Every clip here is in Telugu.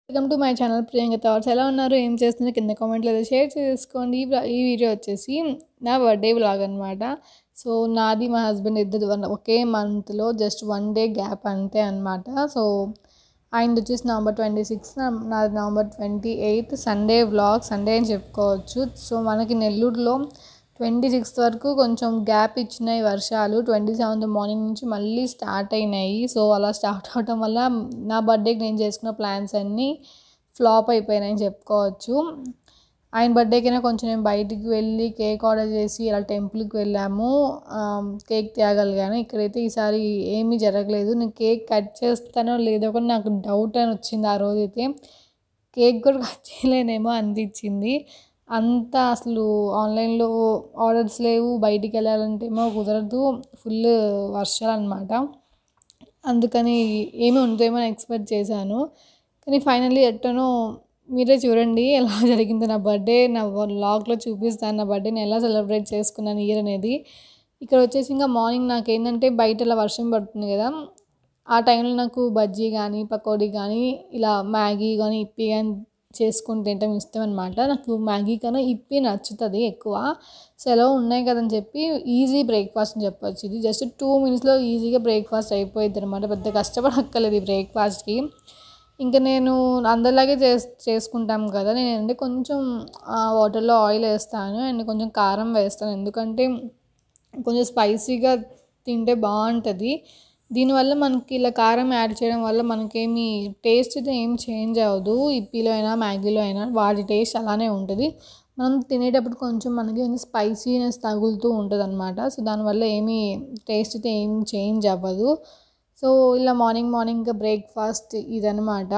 welcome to my channel Priyanka thoughts ఎలా ఉన్నారు ఏం చేస్తున్నారు కింద కామెంట్లో ఏదో షేర్ చేసుకోండి ఈ వ్లా- ఈ వీడియో వచ్చేసి నా బర్త్డే వ్లాగ్ అనమాట సో నాది మా హస్బెండ్ ఇద్దరు వన్ ఒకే మంత్లో జస్ట్ వన్ డే గ్యాప్ అంతే అనమాట సో ఆయనది వచ్చేసి నవంబర్ ట్వంటీ సిక్స్ నాది November twenty eighth Sunday vlog Sunday అని చెప్పుకోవచ్చు సో మనకి నెల్లూరులో ట్వంటీ సిక్స్త్ వరకు కొంచెం గ్యాప్ ఇచ్చినాయి వర్షాలు ట్వంటీ సెవెంత్ మార్నింగ్ నుంచి మళ్ళీ స్టార్ట్ అయినాయి సో అలా స్టార్ట్ అవటం వల్ల నా బర్త్డేకి నేను చేసుకున్న ప్లాన్స్ అన్నీ ఫ్లాప్ అయిపోయినాయని చెప్పుకోవచ్చు ఆయన బర్త్డేకైనా కొంచెం నేను బయటికి వెళ్ళి కేక్ ఆర్డర్ చేసి ఇలా టెంపుల్కి వెళ్ళాము కేక్ తేగలిగాను ఇక్కడైతే ఈసారి ఏమీ జరగలేదు నేను కేక్ కట్ చేస్తానో లేదో కూడా నాకు డౌట్ అని వచ్చింది ఆ రోజైతే కేక్ కూడా కట్ చేయలేనేమో అనిపించింది అంత అసలు ఆన్లైన్లో ఆర్డర్స్ లేవు బయటికి వెళ్ళాలంటే ఏమో కుదరదు ఫుల్ వర్షాలు అనమాట అందుకని ఏమీ ఉంటుందేమో అని ఎక్స్పెక్ట్ చేశాను కానీ ఫైనల్లీ ఎట్టనో మీరే చూడండి ఎలా జరిగింది నా బర్త్డే నా వ్లాగ్లో చూపిస్తాను నా బర్త్డేని ఎలా సెలబ్రేట్ చేసుకున్నాను ఇయర్ అనేది ఇక్కడ వచ్చేసి ఇంకా మార్నింగ్ నాకు ఏంటంటే బయట ఇలా వర్షం పడుతుంది కదా ఆ టైంలో నాకు బజ్జీ కానీ పకోడీ కానీ ఇలా మ్యాగీ కానీ ఇప్పి కానీ చేసుకుని తింటాం ఇష్టం అనమాట నాకు మ్యాగీ కన్నా ఇప్పి నచ్చుతుంది ఎక్కువ సో ఎలా ఉన్నాయి కదని చెప్పి ఈజీ బ్రేక్ఫాస్ట్ అని చెప్పొచ్చు ఇది జస్ట్ టూ మినిట్స్లో ఈజీగా బ్రేక్ఫాస్ట్ అయిపోయింది అనమాట పెద్ద కష్టపడక్కర్లేదు ఈ బ్రేక్ఫాస్ట్కి ఇంకా నేను అందరిలాగే చేస్ చేసుకుంటాం కదా నేను అంటే కొంచెం వాటర్లో ఆయిల్ వేస్తాను అండ్ కొంచెం కారం వేస్తాను ఎందుకంటే కొంచెం స్పైసీగా తింటే బాగుంటుంది దీనివల్ల మనకి ఇలా కారం యాడ్ చేయడం వల్ల మనకేమి టేస్ట్ అయితే ఏం చేంజ్ అవ్వదు ఇప్పిలో అయినా మ్యాగీలో అయినా వాటి టేస్ట్ అలానే ఉంటుంది మనం తినేటప్పుడు కొంచెం మనకి స్పైసీనెస్ తగులుతూ ఉంటుంది అనమాట సో దానివల్ల ఏమీ టేస్ట్ అయితే ఏం చేంజ్ అవ్వదు సో ఇలా మార్నింగ్ మార్నింగ్ బ్రేక్ఫాస్ట్ ఇదనమాట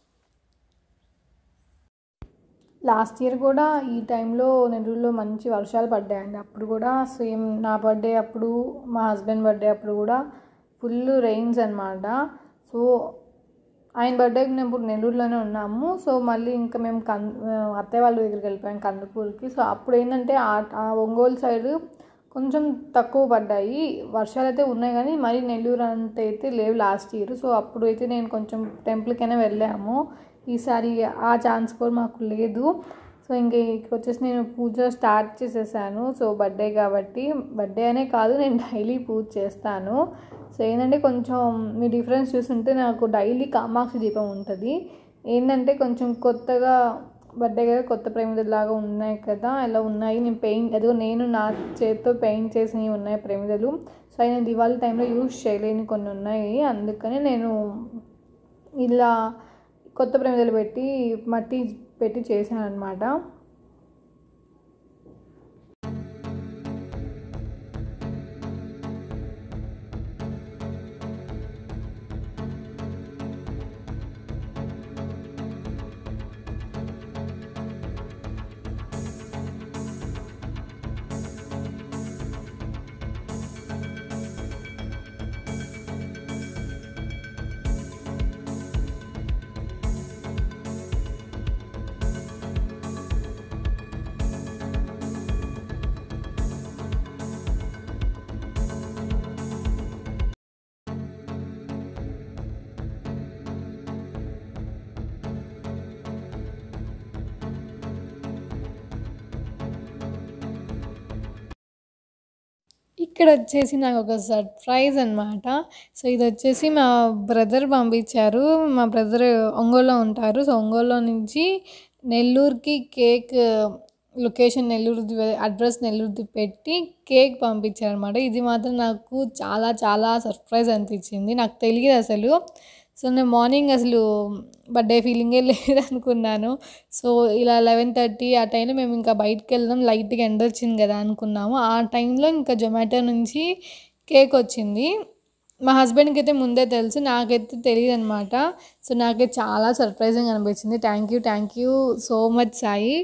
లాస్ట్ ఇయర్ కూడా ఈ టైంలో నెల్లూరులో మంచి వర్షాలు పడ్డాయండి అప్పుడు కూడా సేమ్ నా బర్త్డే అప్పుడు మా హస్బెండ్ బర్త్డే అప్పుడు కూడా ఫుల్ రెయిన్స్ అనమాట సో ఆయన బర్త్డేకి మేము ఇప్పుడు నెల్లూరులోనే ఉన్నాము సో మళ్ళీ ఇంకా మేము కన్ అత్తయ్య వాళ్ళ దగ్గరికి వెళ్ళిపోయాం కందుకూరుకి సో అప్పుడు ఏంటంటే ఆ ఒంగోలు సైడ్ కొంచెం తక్కువ పడ్డాయి వర్షాలు అయితే ఉన్నాయి కానీ మరి నెల్లూరు అంత అయితే లేవు లాస్ట్ ఇయర్ సో అప్పుడు అయితే నేను కొంచెం టెంపుల్కైనా వెళ్ళాము ఈసారి ఆ ఛాన్స్ కూడా మాకు లేదు సో ఇంక ఇక్కడ వచ్చేసి నేను పూజ స్టార్ట్ చేసేసాను సో బర్త్డే కాబట్టి బర్త్డే అనే కాదు నేను డైలీ పూజ చేస్తాను సో ఏంటంటే కొంచెం మీ డిఫరెన్స్ చూస్తుంటే నాకు డైలీ కామాక్షి దీపం ఉంటుంది ఏంటంటే కొంచెం కొత్తగా బర్త్డే కదా కొత్త ప్రేమిదలాగా ఉన్నాయి కదా ఇలా ఉన్నాయి నేను పెయింట్ అదిగో నేను నా చేతితో పెయింట్ చేసినవి ఉన్నాయి ప్రేమిదలు సో అవి నేను దివాళీ టైంలో యూజ్ చేయలేని కొన్ని ఉన్నాయి అందుకని నేను ఇలా కొత్త ప్రేమిదలు పెట్టి మట్టి పెట్టి చేశాను అనమాట ఇక్కడ వచ్చేసి నాకు ఒక సర్ప్రైజ్ అనమాట సో ఇది వచ్చేసి మా బ్రదర్ పంపించారు మా బ్రదర్ ఒంగోలులో ఉంటారు సో ఒంగోలులో నుంచి నెల్లూరుకి కేక్ లొకేషన్ నెల్లూరుది అడ్రస్ నెల్లూరుది పెట్టి కేక్ పంపించారు అనమాట ఇది మాత్రం నాకు చాలా చాలా సర్ప్రైజ్ అనిపించింది నాకు తెలియదు అసలు సో నేను మార్నింగ్ అసలు బర్త్డే ఫీలింగే లేదనుకున్నాను సో ఇలా లెవెన్ థర్టీ ఆ టైంలో మేము ఇంకా బయటకు వెళ్దాం లైట్గా ఎండ వచ్చింది కదా అనుకున్నాము ఆ టైంలో ఇంకా జొమాటో నుంచి కేక్ వచ్చింది మా హస్బెండ్కి అయితే ముందే తెలుసు నాకైతే తెలియదు అనమాట సో నాకైతే చాలా సర్ప్రైజింగ్ అనిపించింది thank you thank you so much Sai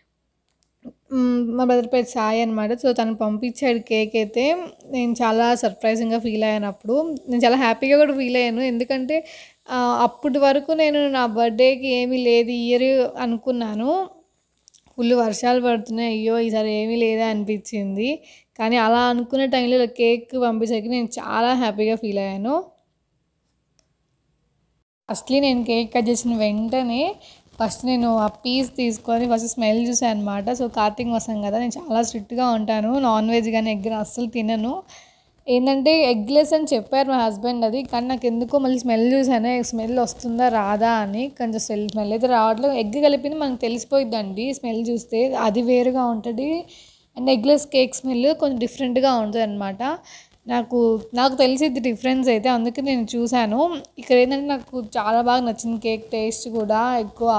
మా బ్రదర్ పేరు సాయి అనమాట సో తను పంపించాడు కేక్ అయితే నేను చాలా సర్ప్రైజింగ్గా ఫీల్ అయ్యాను అప్పుడు నేను చాలా హ్యాపీగా కూడా ఫీల్ అయ్యాను ఎందుకంటే అప్పటి వరకు నేను నా బర్త్డేకి ఏమీ లేదు ఇయర్ అనుకున్నాను ఫుల్ వర్షాలు పడుతున్నాయి అయ్యో ఈసారి ఏమీ లేదా అనిపించింది కానీ అలా అనుకునే టైంలో కేక్ పంపించేసరికి నేను చాలా హ్యాపీగా ఫీల్ అయ్యాను ఫస్ట్లీ నేను కేక్ కట్ చేసిన వెంటనే ఫస్ట్ నేను ఆ పీస్ తీసుకొని ఫస్ట్ స్మెల్ చూసాను అనమాట సో కార్తీక మాసం కదా నేను చాలా స్ట్రిక్ట్గా ఉంటాను నాన్ వెజ్ కానీ ఎగ్ అస్సలు తినను ఏంటంటే ఎగ్లెస్ అని చెప్పారు మా హస్బెండ్ అది కానీ నాకు ఎందుకో మళ్ళీ స్మెల్ చూసాను స్మెల్ వస్తుందా రాదా అని కొంచెం స్మెల్ స్మెల్ అయితే రావట్లేదు ఎగ్ కలిపింది మనకు తెలిసిపోయిద్దండి స్మెల్ చూస్తే అది వేరుగా ఉంటుంది అండ్ ఎగ్లెస్ కేక్ స్మెల్ కొంచెం డిఫరెంట్గా ఉంటుంది అనమాట నాకు నాకు తెలిసిద్ది డిఫరెన్స్ అయితే అందుకే నేను చూశాను ఇక్కడ ఏంటంటే నాకు చాలా బాగా నచ్చింది కేక్ టేస్ట్ కూడా ఎక్కువ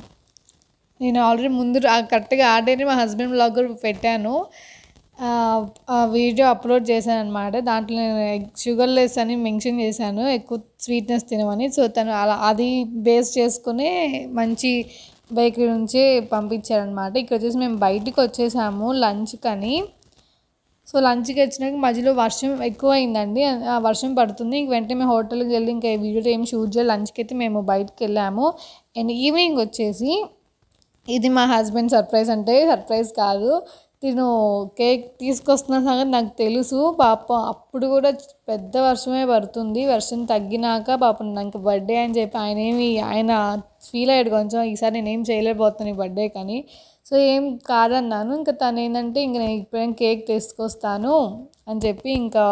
నేను ఆల్రెడీ ముందు రా- కరెక్ట్గా ఆ డేని మా హస్బెండ్ బ్లాగ్ కూడా పెట్టాను ఆ, ఆ వీడియో అప్లోడ్ చేశాను అనమాట దాంట్లో నేను షుగర్ లెస్ అని మెన్షన్ చేశాను ఎక్కువ స్వీట్నెస్ తినమని సో తను అలా అది బేస్ చేసుకుని మంచి బేకరీ నుంచి పంపించారనమాట ఇక్కడ వచ్చేసి మేము బయటికి వచ్చేసాము లంచ్కి అని సో లంచ్కి వచ్చినాక మధ్యలో వర్షం ఎక్కువ అయిందండి ఆ వర్షం పడుతుంది ఇంక వెంటనే మేము హోటల్కి వెళ్ళి ఇంకా ఈ వీడియో ఏం షూట్ చేయాలి లంచ్కి అయితే మేము బయటికి వెళ్ళాము అండ్ ఈవినింగ్ వచ్చేసి ఇది మా హస్బెండ్ సర్ప్రైజ్ అంటే సర్ప్రైజ్ కాదు తిను కేక్ తీసుకొస్తున్న సంగతి నాకు తెలుసు పాప అప్పుడు కూడా పెద్ద వర్షమే పడుతుంది వర్షం తగ్గినాక పాపం నాకు బర్త్డే అని చెప్పి ఆయన ఏమి ఆయన ఫీల్ అయ్యాడు కొంచెం ఈసారి నేను ఏం చేయలేకపోతాను ఈ బర్త్డే కానీ సో ఏం కాదన్నాను ఇంకా తను ఏంటంటే ఇంక నేను ఇప్పుడేం కేక్ తీసుకొస్తాను అని చెప్పి ఇంకా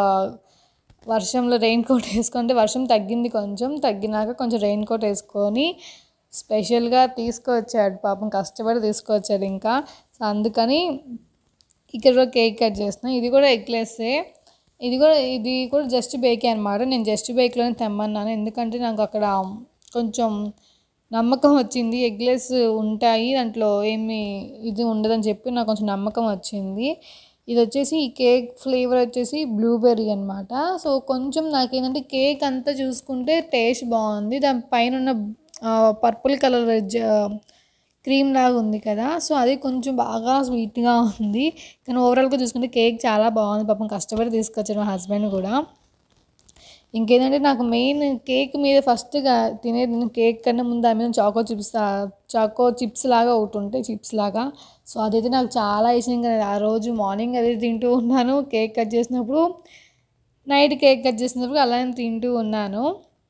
వర్షంలో రెయిన్ కోట్ వేసుకుంటే వర్షం తగ్గింది కొంచెం తగ్గినాక కొంచెం రెయిన్ కోట్ వేసుకొని స్పెషల్గా తీసుకొచ్చాడు పాపం కష్టపడి తీసుకొచ్చాడు ఇంకా సో అందుకని ఇక్కడ కూడా కేక్ కట్ చేస్తున్నాను ఇది కూడా ఎగ్లెస్సే ఇది కూడా ఇది కూడా జస్ట్ బేకే అనమాట నేను జస్ట్ బేక్లోనే తెమ్మన్నాను ఎందుకంటే నాకు అక్కడ కొంచెం నమ్మకం వచ్చింది ఎగ్లెస్ ఉంటాయి దాంట్లో ఏమి ఇది ఉండదని చెప్పి నాకు కొంచెం నమ్మకం వచ్చింది ఇది వచ్చేసి ఈ కేక్ ఫ్లేవర్ వచ్చేసి బ్లూబెర్రీ అనమాట సో కొంచెం నాకేంటంటే కేక్ అంతా చూసుకుంటే టేస్ట్ బాగుంది దాని పైన ఉన్న పర్పుల్ కలర్ క్రీమ్ లాగా ఉంది కదా సో అది కొంచెం బాగా స్వీట్గా ఉంది కానీ ఓవరాల్గా చూసుకుంటే కేక్ చాలా బాగుంది పాపం కష్టపడి తీసుకొచ్చారు మా హస్బెండ్ కూడా ఇంకేంటంటే నాకు మెయిన్ కేక్ మీద ఫస్ట్గా తినేది నేను కేక్ కన్నా ముందు దాని మీద చాకో చిప్స్ చాకో చిప్స్ లాగా ఒకటి ఉంటాయి చిప్స్ లాగా సో అదైతే నాకు చాలా ఇష్టం ఇంకా ఆ రోజు మార్నింగ్ అదే తింటూ ఉన్నాను కేక్ కట్ చేసినప్పుడు నైట్ కేక్ కట్ చేసినప్పుడు అలానే తింటూ ఉన్నాను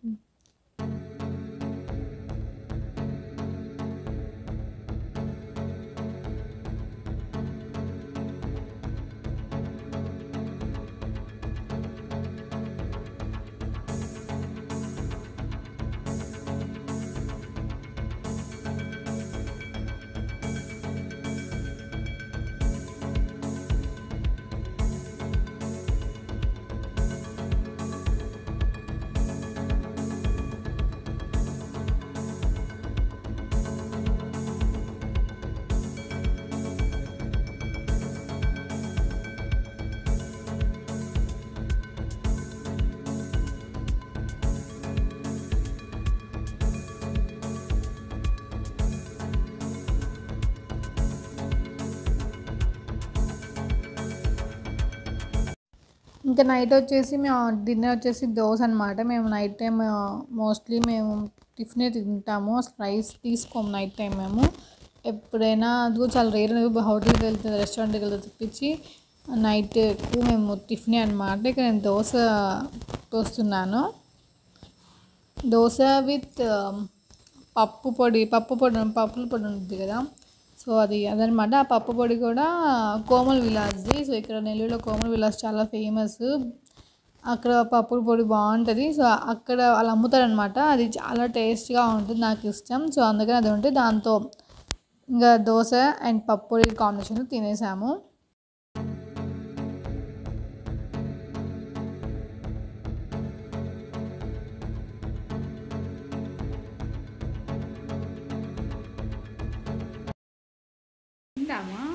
ఇంకా నైట్ వచ్చేసి మేము డిన్నర్ వచ్చేసి దోశ అనమాట మేము నైట్ టైం మోస్ట్లీ మేము టిఫినే తింటాము అసలు రైస్ తీసుకోము నైట్ టైం మేము ఎప్పుడైనా అది కూడా చాలా రేర్ హోటల్కి వెళ్తే రెస్టారెంట్కి వెళ్తే తప్పించి నైట్ ఎక్కువ మేము టిఫినే అనమాట ఇక నేను దోశ పోస్తున్నాను దోశ విత్ పప్పు పొడి పప్పు పొడి పప్పుల పొడి ఉంటుంది కదా సో అది అదనమాట ఆ పప్పు పొడి కూడా కోమల్ విలాస్ది సో ఇక్కడ నెల్లూరులో కోమల్ విలాస్ చాలా ఫేమస్ అక్కడ పప్పుల పొడి బాగుంటుంది సో అక్కడ వాళ్ళు అమ్ముతారనమాట అది చాలా టేస్ట్గా ఉంటుంది నాకు ఇష్టం సో అందుకని అది ఉంటే దాంతో ఇంకా దోశ అండ్ పప్పు పొడి కాంబినేషన్ తినేసాము తింటామా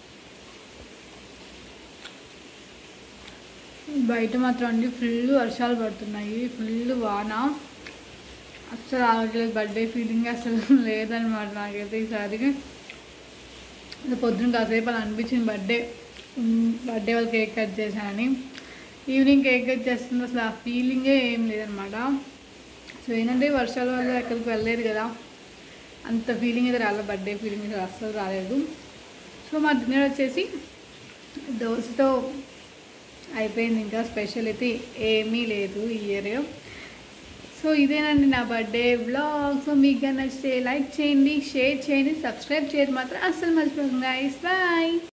బయట మాత్రం అండి ఫుల్ వర్షాలు పడుతున్నాయి ఫుల్ వాన అస్సలు ఆగట్లేదు బర్త్డే ఫీలింగ్ అసలు లేదనమాట నాకైతే ఈసారి ఇంకా పొద్దున్న కాసేపు అలా అనిపించింది బర్త్డే బర్త్డే వాళ్ళు కేక్ కట్ చేశానని ఈవినింగ్ కేక్ కట్ చేస్తుంది అసలు ఆ ఫీలింగే ఏం లేదనమాట సో ఏంటంటే వర్షాల వల్ల ఎక్కడికి వెళ్ళలేదు కదా అంత ఫీలింగ్ అయితే రాలేదు బర్త్డే ఫీలింగ్ అయితే అస్సలు రాలేదు సో మా డిన్నర్ వచ్చేసి దోశతో అయిపోయింది ఇంకా స్పెషల్ అయితే ఏమీ లేదు ఈ ఇయర్ సో సో ఇదేనండి నా బర్త్డే వ్లాగ్ సో మీకు నచ్చితే లైక్ చేయండి షేర్ చేయండి సబ్స్క్రైబ్ చేయడం మాత్రం అస్సలు మర్చిపోకండి గైస్ బాయ్